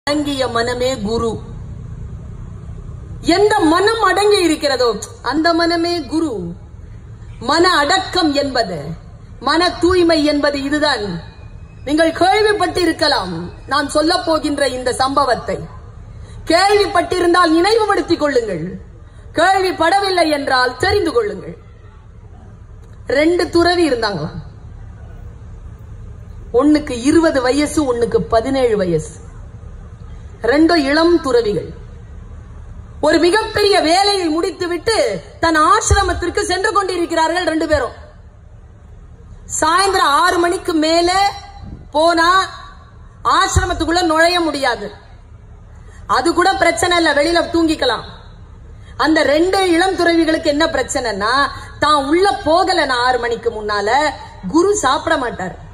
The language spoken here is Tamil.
அடங்கிய மனமே குரு எந்த மனம் அடங்கி இருக்கிறதோ அந்த மனமே குரு மன அடக்கம் என்பது மன தூய்மை என்பது இதுதான் நீங்கள் கேள்விப்பட்டிருக்கலாம் நான் சொல்ல போகின்ற இந்த சம்பவத்தை கேள்விப்பட்டிருந்தால் நினைவுபடுத்திக் கொள்ளுங்கள் கேள்விப்படவில்லை என்றால் தெரிந்து கொள்ளுங்கள் ரெண்டு துறவி இருந்தாங்களாம் ஒண்ணுக்கு இருபது வயசு ஒண்ணுக்கு பதினேழு வயசு ரெண்டும் இளம் துறவிகள் ஒரு மிகப்பெரிய வேலையை முடித்துவிட்டு தன் ஆசிரமத்திற்கு சென்று கொண்டிருக்கிறார்கள் ரெண்டு பேரும் சாயந்தரம் ஆறு மணிக்கு மேல போனா ஆசிரமத்துக்குள்ள நுழைய முடியாது அது கூட பிரச்சனை இல்ல வெளியில தூங்கிக்கலாம் அந்த ரெண்டு இளம் துறவிகளுக்கு என்ன பிரச்சனைனா தான் உள்ள போகல நான் ஆறு மணிக்கு முன்னால குரு சாப்பிட மாட்டார்